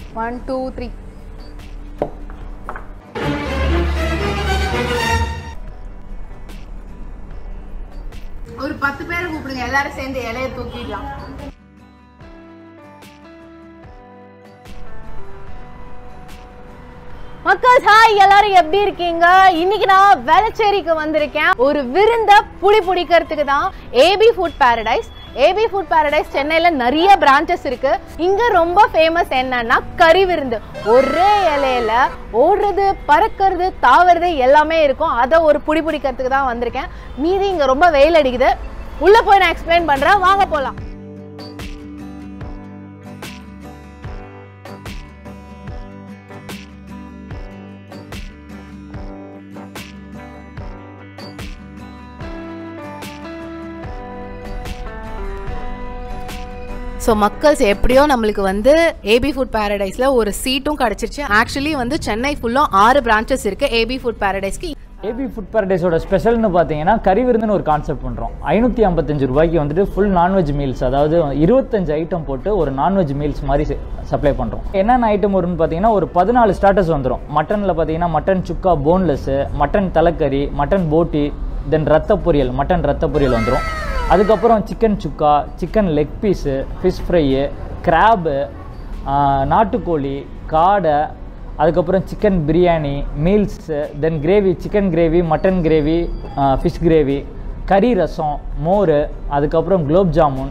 One two three ஒரு பத்து பேரை கூப்பிடுங்க எல்லாரும் சேர்ந்து இலைய தூக்கிடலாம் மக்கள் ஹாய் எல்லாரும் எப்படி இருக்கீங்க இன்னைக்கு நான் வேளச்சேரிக்கு வந்திருக்கேன் ஒரு விருந்த புடி பிடிக்கிறதுக்கு தான் AB food paradise AB food paradise சென்னையில நிறைய பிரான்ச்சஸ் இருக்கு இங்க ரொம்ப ஃபேமஸ் என்னன்னா கறி விருந்து ஒரே இலையில ஓடுறது பறக்கிறது தாவறது எல்லாமே இருக்கும் அதை ஒரு புடி பிடிக்கிறதுக்கு தான் வந்திருக்கேன் மீதி இங்க ரொம்ப வெயில் அடிக்குது உள்ள போய் நான் எக்ஸ்பிளைன் பண்றேன் வாங்க போலாம் ஸோ மக்கள்ஸ் எப்படியோ நம்மளுக்கு வந்து ஏபி ஃபுட் பேரடைஸில் ஒரு சீட்டும் கிடச்சிருச்சு ஆக்சுவலி வந்து சென்னை ஃபுல்லும் ஆறு பிரான்ச்சஸ் இருக்குது ஏபி ஃபுட் பேரடைஸ்க்கு ஏபி ஃபுட் பாரடைஸோட ஸ்பெஷல்னு பார்த்தீங்கன்னா கறி விருந்துன்னு ஒரு கான்செப்ட் பண்ணுறோம் ஐநூற்றி ஐம்பத்தஞ்சு ரூபாய்க்கு வந்துட்டு ஃபுல் நான்வெஜ் மீல்ஸ் அதாவது இருபத்தஞ்சு ஐட்டம் போட்டு ஒரு நான்வெஜ் மீல்ஸ் மாதிரி சப்ளை பண்ணுறோம் என்னென்ன ஐட்டம் வரும்னு பார்த்தீங்கன்னா ஒரு பதினாலு ஸ்டார்டர்ஸ் வந்துடும் மட்டனில் பார்த்தீங்கன்னா மட்டன் சுக்கா போன்லெஸ்ஸு மட்டன் தலைக்கறி மட்டன் போட்டி தென் ரத்த பொரியல் மட்டன் ரத்த பொரியல் வந்துடும் அதுக்கப்புறம் chicken chukka chicken leg piece fish fry crab நாட்டுக்கோழி காடை அதுக்கப்புறம் chicken biryani meals then gravy chicken gravy mutton gravy fish gravy கறி ரசம் மோர் அதுக்கப்புறம் குலோப் ஜாமுன்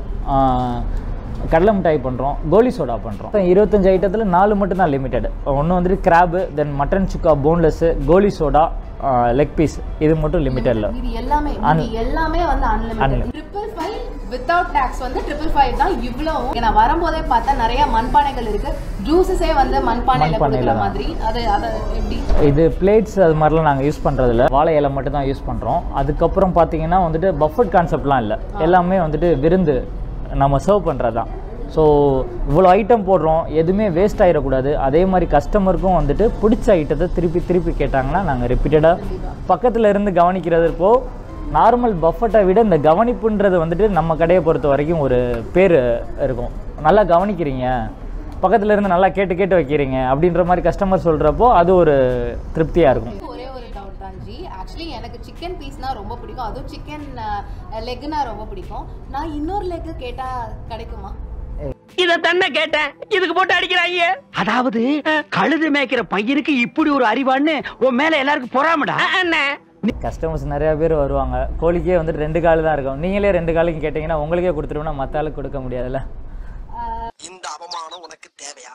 கடலை மிட்டாய் பண்ணுறோம் கோலி சோடா பண்ணுறோம் இருபத்தஞ்சு ஐட்டத்தில் நாலு மட்டும் தான் லிமிட்டட் ஒன்று வந்துட்டு crab then mutton chukka boneless goli soda leg piece இது மட்டும் லிமிட்டடில் இது எல்லாமே Un- இது எல்லாமே வந்து unlimited Unlimited. Triple five without tax வந்து ட்ரிபிள் ஃபைவ் தான் இவ்வளவும் நான் வரும்போதே பார்த்தா நிறைய மண்பானைகள் இருக்கு ஜூஸஸே வந்து மண்பானையில மண்பானையில கொடுக்குற தான். மாதிரி அது அதை எப்படி இது பிளேட்ஸ் அது மாதிரிலாம் நாங்கள் யூஸ் பண்ணுறதில்ல வாழை இலை மட்டும் தான் யூஸ் பண்ணுறோம் அதுக்கப்புறம் பார்த்தீங்கன்னா வந்துட்டு பஃபட் கான்செப்ட்லாம் இல்லை எல்லாமே வந்துட்டு விருந்து நம்ம சர்வ் பண்ணுறது தான் ஸோ இவ்வளோ ஐட்டம் போடுறோம் எதுவுமே வேஸ்ட் ஆகிடக்கூடாது அதே மாதிரி கஸ்டமருக்கும் வந்துட்டு பிடிச்ச ஐட்டத்தை திருப்பி திருப்பி கேட்டாங்கன்னா நாங்கள் ரிப்பீட்டடாக பக்கத்தில் இருந்து கவனிக்கிறது இப்போ நார்மல் பஃபட்டை விட இந்த கவனிப்புன்றது வந்துட்டு நம்ம கடையை பொறுத்த வரைக்கும் ஒரு பேர் இருக்கும் நல்லா கவனிக்கிறீங்க பக்கத்துல இருந்து நல்லா கேட்டு கேட்டு வைக்கிறீங்க அப்படின்ற மாதிரி கஸ்டமர் சொல்கிறப்போ அது ஒரு திருப்தியாக இருக்கும் ஒரே ஒரு டவுட் தான் ஜி ஆக்சுவலி எனக்கு சிக்கன் பீஸ்னா ரொம்ப பிடிக்கும் அதுவும் சிக்கன் லெக்னா ரொம்ப பிடிக்கும் நான் இன்னொரு லெக் கேட்டா கிடைக்குமா இத தன்னை கேட்டேன் இதுக்கு போட்டு அடிக்கிறாங்க அதாவது கழுது மேய்க்கிற பையனுக்கு இப்படி ஒரு அறிவான்னு உன் மேல எல்லாருக்கும் பொறாமடா அண்ணே கஸ்டமர்ஸ் நிறைய பேர் வருவாங்க கோழிக்கே வந்துட்டு ரெண்டு கால் தான் இருக்கும் நீங்களே ரெண்டு காலுக்கு கேட்டிங்கன்னா உங்களுக்கே கொடுத்துருவோம்னா மற்ற ஆளுக்கு கொடுக்க முடியாதுல்ல இந்த அவமானம் உனக்கு தேவையா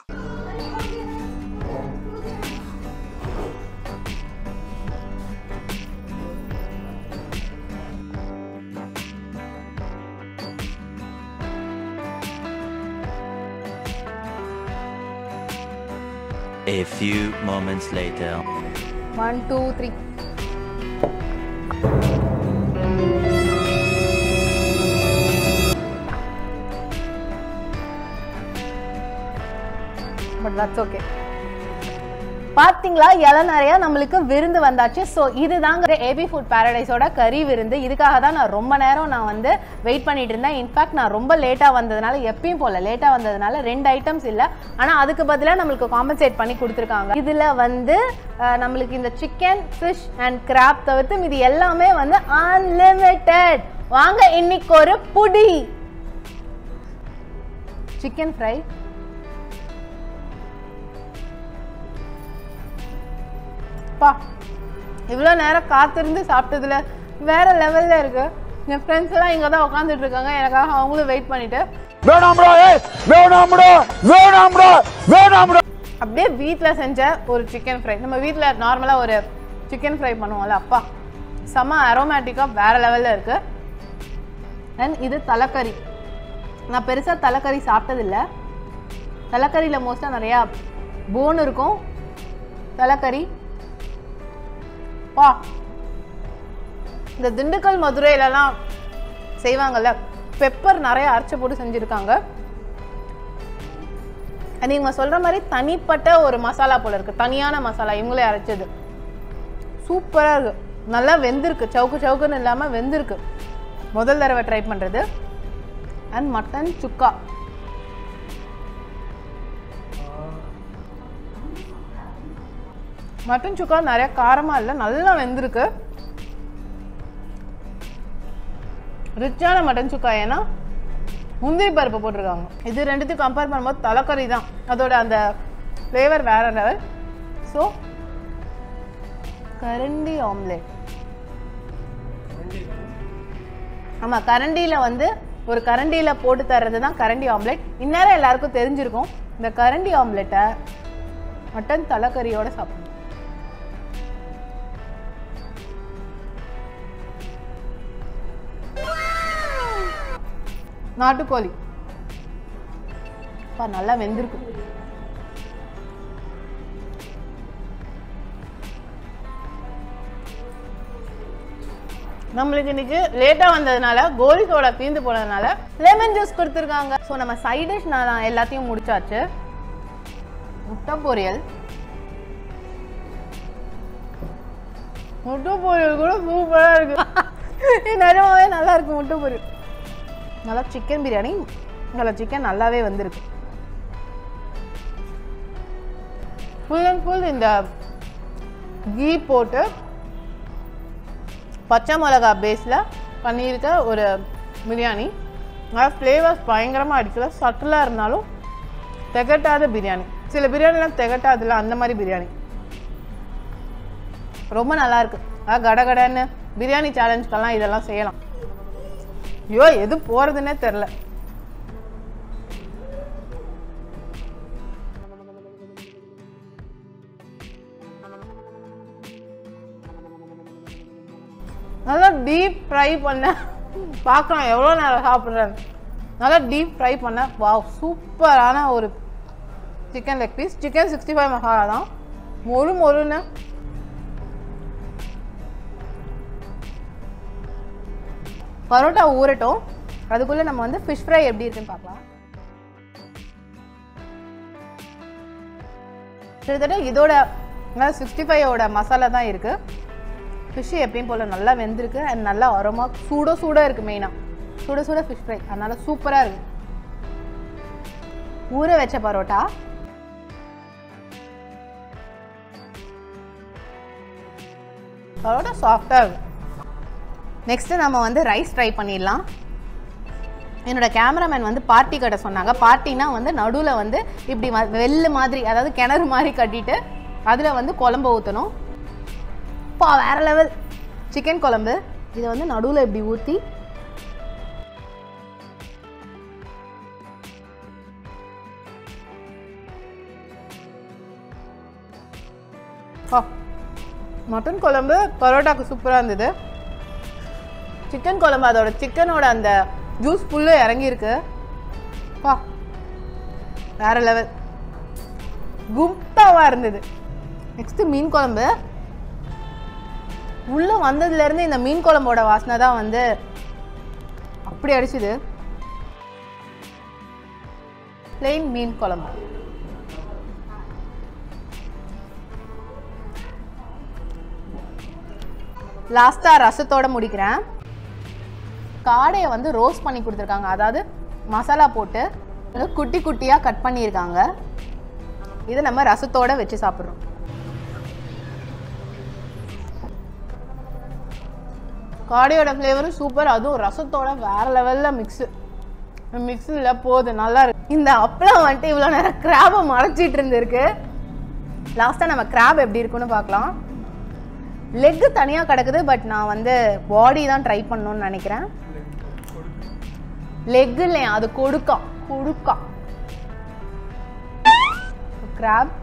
A few moments later. One two three but that's okay பாத்தீங்களா இலை நிறைய நம்மளுக்கு விருந்து வந்தாச்சு ஸோ இதுதாங்க ஏபி ஃபுட் பாரடைஸோட கறி விருந்து இதுக்காக தான் நான் ரொம்ப நேரம் நான் வந்து வெயிட் பண்ணிட்டு இருந்தேன் இன்ஃபேக்ட் நான் ரொம்ப லேட்டாக வந்ததுனால எப்பயும் போல லேட்டாக வந்ததுனால ரெண்டு ஐட்டம்ஸ் இல்லை ஆனால் அதுக்கு பதிலாக நம்மளுக்கு காம்பன்சேட் பண்ணி கொடுத்துருக்காங்க இதில் வந்து அஹ், நம்மளுக்கு இந்த சிக்கன் ஃபிஷ் அண்ட் கிராப் தவிர்த்து இது எல்லாமே வந்து அன்லிமிட்டெட் வாங்க இன்னைக்கு ஒரு புடி சிக்கன் ஃப்ரை பா இவ்வளோ நேரம் காத்திருந்து சாப்பிட்டதுல வேற லெவல்ல இருக்கு என் ஃப்ரெண்ட்ஸ் எல்லாம் இங்கே தான் உட்காந்துட்டு இருக்காங்க எனக்காக அவங்களும் வெயிட் பண்ணிட்டு அப்படியே வீட்டில் செஞ்ச ஒரு சிக்கன் ஃப்ரை நம்ம வீட்டில் நார்மலாக ஒரு சிக்கன் ஃப்ரை பண்ணுவோம்ல அப்பா செம்ம அரோமேட்டிக்காக வேற லெவலில் இருக்கு அண்ட் இது தலைக்கறி நான் பெருசாக தலைக்கறி சாப்பிட்டதில்ல தலைக்கறியில் மோஸ்ட்டாக நிறையா போன் இருக்கும் தலைக்கறி பா இந்த திண்டுக்கல் மதுரையிலலாம் செய்வாங்கல்ல பெப்பர் நிறைய அரைச்சி போட்டு செஞ்சுருக்காங்க அது இவங்க சொல்கிற மாதிரி தனிப்பட்ட ஒரு மசாலா போல இருக்குது தனியான மசாலா இவங்களே அரைச்சது சூப்பராக இருக்குது நல்லா வெந்திருக்கு சவுக்கு சவுக்குன்னு இல்லாமல் வெந்திருக்கு முதல் தடவை ட்ரை பண்ணுறது and mutton chukka mutton chukka நிறைய காரமாக இல்லை நல்லா வெந்திருக்கு ரிச்சான மட்டன் சுக்கா ஏன்னா முந்திரி பருப்பு போட்டிருக்காங்க இது ரெண்டுத்தையும் கம்பேர் பண்ணும்போது தலைக்கறி தான் அதோட அந்த ஃப்ளேவர் வேற லெவல் ஸோ கரண்டி ஆம்லேட் ஆமாம் கரண்டியில் வந்து ஒரு கரண்டியில் போட்டு தர்றது தான் கரண்டி ஆம்லெட் இந்நேரம் எல்லாருக்கும் தெரிஞ்சிருக்கும் இந்த கரண்டி ஆம்லெட்டை மட்டன் தலைக்கறியோட சாப்பிடணும் நாட்டுக்கோழி அப்பா நல்லா வெந்திருக்கு நம்மளுக்கு இன்னைக்கு லேட்டாக வந்ததுனால கோலி சோடா தீர்ந்து போனதுனால லெமன் ஜூஸ் கொடுத்துருக்காங்க ஸோ நம்ம சைட் டிஷ் நான் எல்லாத்தையும் முடிச்சாச்சு முட்டை பொரியல் முட்டை பொரியல் கூட சூப்பராக இருக்கு நிஜமாவே நல்லா இருக்கு முட்டை பொரியல் நல்லா சிக்கன் பிரியாணி நல்லா சிக்கன் நல்லாவே வந்திருக்கு ஃபுல் அண்ட் ஃபுல் இந்த கீ போட்டு பச்சை மிளகா பேஸில் பண்ணியிருக்க ஒரு பிரியாணி நல்லா ஃப்ளேவர்ஸ் பயங்கரமாக அடிக்கல சட்டிலாக இருந்தாலும் திகட்டாத பிரியாணி சில பிரியாணிலாம் திகட்டாதுல அந்த மாதிரி பிரியாணி ரொம்ப நல்லா இருக்கு அதாவது கடகடன்னு பிரியாணி சேலஞ்சுக்கெல்லாம் இதெல்லாம் செய்யலாம் ஐயோ எது போகிறதுன்னே தெரில நல்லா டீப் ஃப்ரை பண்ண பார்க்கலாம் எவ்வளோ நேரம் சாப்பிட்றேன் நல்லா டீப் ஃப்ரை பண்ண வாவ் சூப்பரான ஒரு chicken leg piece chicken sixty five masala தான் மொறு மொறுன்னு பரோட்டா ஊறட்டும் அதுக்குள்ளே நம்ம வந்து ஃபிஷ் ஃப்ரை எப்படி இருக்குன்னு பார்க்கலாம் கிட்டத்தட்ட இதோட சிக்ஸ்டி ஃபைவோட மசாலா தான் இருக்குது ஃபிஷ்ஷு எப்பயும் போல் நல்லா வெந்திருக்கு அண்ட் நல்லா உரமா சூட சூட இருக்குது மெயினாக சுட சுட ஃபிஷ் ஃப்ரை அதனால சூப்பராக இருக்கு ஊற வச்ச பரோட்டா பரோட்டா சாஃப்டாக இருக்கு நெக்ஸ்ட்டு நம்ம வந்து ரைஸ் ட்ரை பண்ணிடலாம் என்னோட கேமராமேன் வந்து பார்ட்டி கட்ட சொன்னாங்க பார்ட்டினா வந்து நடுவில் வந்து இப்படி ம- வெள்ளு மாதிரி அதாவது கிணறு மாதிரி கட்டிட்டு அதில் வந்து குழம்பு ஊற்றணும் பா வேற லெவல் சிக்கன் குழம்பு இதை வந்து நடுவில் இப்படி ஊற்றி ஆ மட்டன் குழம்பு பரோட்டாக்கு சூப்பராக இருந்தது சிக்கன் குழம்பு அதோட சிக்கனோட அந்த ஜூஸ் ஃபுல்லு இறங்கியிருக்கு பா வேற லெவல் கும்பாவாக இருந்தது நெக்ஸ்ட்டு மீன் குழம்பு உள்ளே வந்ததுலேருந்து இந்த மீன் குழம்போட வாசனை தான் வந்து அப்படி அடிச்சுது plain மீன் குழம்பு லாஸ்ட்டாக ரசத்தோட முடிக்கிறேன் காடையை வந்து ரோஸ்ட் பண்ணி கொடுத்துருக்காங்க அதாவது மசாலா போட்டு அது குட்டி குட்டியாக கட் பண்ணியிருக்காங்க இதை நம்ம ரசத்தோட வச்சு சாப்பிட்றோம் காடையோட ஃப்ளேவரும் சூப்பர் அதுவும் ரசத்தோட வேற லெவலில் மிக்ஸு மிக்ஸில் போகுது நல்லா இருக்கு இந்த அப்பளம் வந்துட்டு இவ்வளோ நேரம் கிராபை மறைச்சிட்டு இருந்திருக்கு லாஸ்ட்டாக நம்ம கிராப் எப்படி இருக்குன்னு பார்க்கலாம் லெக்கு தனியாக கிடக்குது பட் நான் வந்து பாடி தான் ட்ரை பண்ணணும்னு நினைக்கிறேன் லெக் இல்லையா அது கொடுக்கா கொடுக்கா கிராப்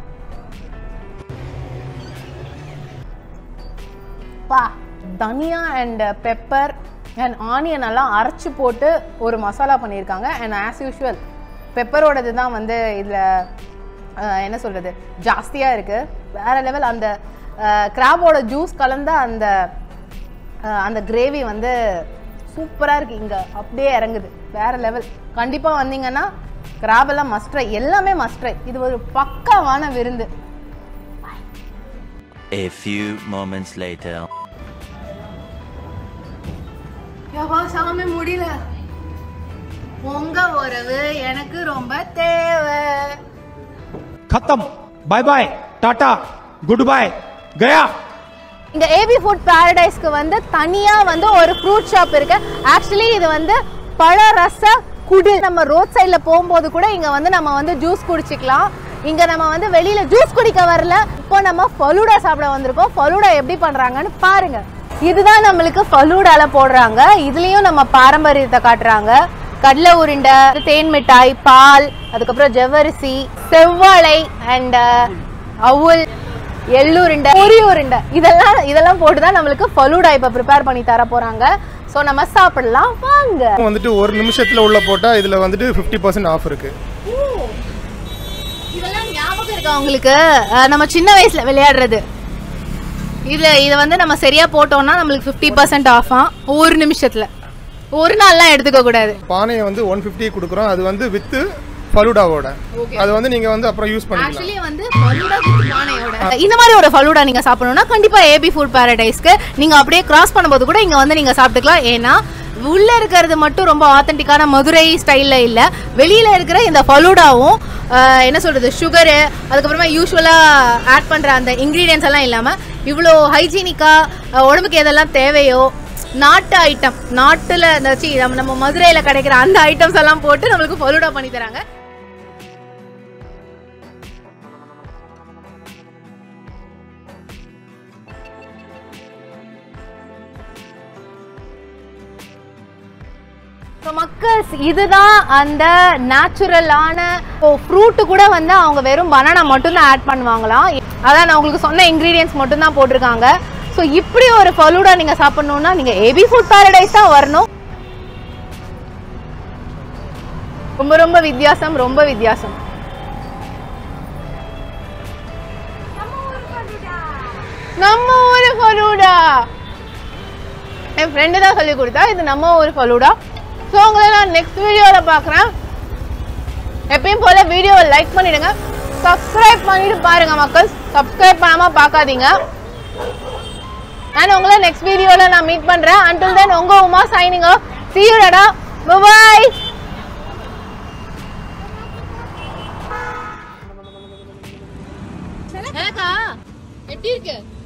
பா தனியா அண்ட் பெப்பர் அண்ட் ஆனியன் எல்லாம் அரைச்சி போட்டு ஒரு மசாலா பண்ணியிருக்காங்க அண்ட் ஆஸ் யூஷுவல் பெப்பரோடது தான் வந்து இதில் என்ன சொல்கிறது ஜாஸ்தியாக இருக்குது வேறு லெவல் அந்த கிராபோட ஜூஸ் கலந்த அந்த அஹ், அந்த கிரேவி வந்து சூப்பராக இருக்குது இங்கே அப்படியே இறங்குது வேறு லெவல் கண்டிப்பாக வந்தீங்கன்னா கிராபெல்லாம் மஸ்ட்ரை எல்லாமே மஸ்ட்ரை இது ஒரு பக்காவான விருந்து A few moments later. யப்பா சாமி முடியல உங்க உறவு எனக்கு ரொம்ப தேவை खत्म bye bye tata good bye गया இங்க ஏபி ஃபுட் பாரடைஸ்க்கு வந்து தனியா வந்து ஒரு ஃப்ரூட் ஷாப் இருக்கு ஆக்சுவலி இது வந்து பழ ரச குடு நம்ம ரோட் சைடுல போகும்போது கூட இங்க வந்து நம்ம வந்து ஜூஸ் குடிச்சிக்கலாம் இங்க நம்ம வந்து வெளியில ஜூஸ் குடிக்க வரல இப்போ நம்ம ஃபலூடா சாப்பிட வந்திருக்கோம் ஃபலூடா எப்படி பண்றாங்கன்னு பாருங்க இதுதான் நம்மளுக்கு ஃபலூடால போடுறாங்க இதுலயும் நம்ம பாரம்பரியத்தை காட்டுறாங்க கடலை உருண்டை தேன் மிட்டாய் பால் அதுக்கப்புறம் ஜவ்வரிசி செவ்வாழை அண்ட் அவுல் எள்ளுருண்டை பொரி உருண்டை இதெல்லாம் இதெல்லாம் போட்டு தான் நம்மளுக்கு ஃபலூடா இப்போ ப்ரிப்பேர் பண்ணி தர போறாங்க ஸோ நம்ம சாப்பிடலாம் வாங்க வந்துட்டு ஒரு நிமிஷத்துல உள்ள போட்டா இதுல வந்துட்டு 50% பர்சன்ட் ஆஃப் இருக்கு இதெல்லாம் ஞாபகம் இருக்கா உங்களுக்கு அஹ், நம்ம சின்ன வயசுல விளையாடுறது இதுல இதை வந்து நம்ம சரியா போட்டோம்னா நம்மளுக்கு ஃபிஃப்டி பர்சன்ட் ஆஃபா ஒரு நிமிஷத்துல ஒரு நாள்லாம் எடுத்துக்க கூடாது பானையை வந்து ஒன் ஃபிஃப்டி கொடுக்குறோம் அது வந்து வித்து ஃபலூடாவோட அது வந்து நீங்க வந்து அப்புறம் யூஸ் பண்ணிக்கலாம் ஆக்சுவலி வந்து ஃபலூடா with பானையோட இந்த மாதிரி ஒரு ஃபலூடா நீங்க சாப்பிடணும்னா கண்டிப்பா ஏபி ஃபுட் பாரடைஸ்க்கு நீங்க அப்படியே கிராஸ் பண்ணும்போது கூட இங்க வந்து நீங்க சாப்பிட்டுக்கலாம் ஏன்னா உள்ள இருக்கிறது மட்டும் ரொம்ப ஆத்தென்டிக்கான மதுரை ஸ்டைல்ல இல்ல வெளியில இருக்கிற இந்த ஃபலூடாவும் ஆஹ், என்ன சொல்றது சுகரு அதுக்கப்புறமா யூஸ்வலா ஆட் பண்ற அந்த இன்கிரீடியன்ஸ் எல்லாம் இல்லாம இவ்வளோ ஹைஜீனிக்கா உடம்புக்கு எதெல்லாம் தேவையோ நாட்டு ஐட்டம் நாட்டுல இந்த சி, நம்ம நம்ம மதுரையில கிடைக்கிற அந்த ஐட்டம்ஸ் எல்லாம் போட்டு நம்மளுக்கு ஃபலூடா பண்ணி தராங்க ஸோ மக்கள்ஸ் இதுதான் அந்த நேச்சுரலான ஃப்ரூட்டு கூட வந்து அவங்க வெறும் பனானா மட்டும்தான் ஆட் பண்ணுவாங்களாம் அதான் நான் உங்களுக்கு சொன்ன இன்க்ரீடியன்ஸ் மட்டும்தான் போட்டிருக்காங்க ஸோ இப்படி ஒரு ஃபலூடா நீங்கள் சாப்பிடணும்னா நீங்கள் ஏபி ஃபுட் பாரடைஸ் தான் வரணும் ரொம்ப ரொம்ப வித்தியாசம் ரொம்ப வித்தியாசம் நம்ம ஊரு ஃபலூடா என் ஃப்ரெண்டு தான் சொல்லி கொடுத்தா இது நம்ம ஊர் ஃபலூடா ஸோ உங்களை நான் நெக்ஸ்ட் வீடியோவில் பார்க்குறேன் எப்பயும் போல வீடியோவை லைக் பண்ணிடுங்க சப்ஸ்கிரைப் பண்ணிட்டு பாருங்க மக்கள் சப்ஸ்கிரைப் பண்ணாமல் பார்க்காதீங்க நான் உங்களை நெக்ஸ்ட் வீடியோவில் நான் மீட் பண்ணுறேன் அண்டில் தென் உங்கள் Uma signing off see you டடா பாய் எப்படி இருக்கு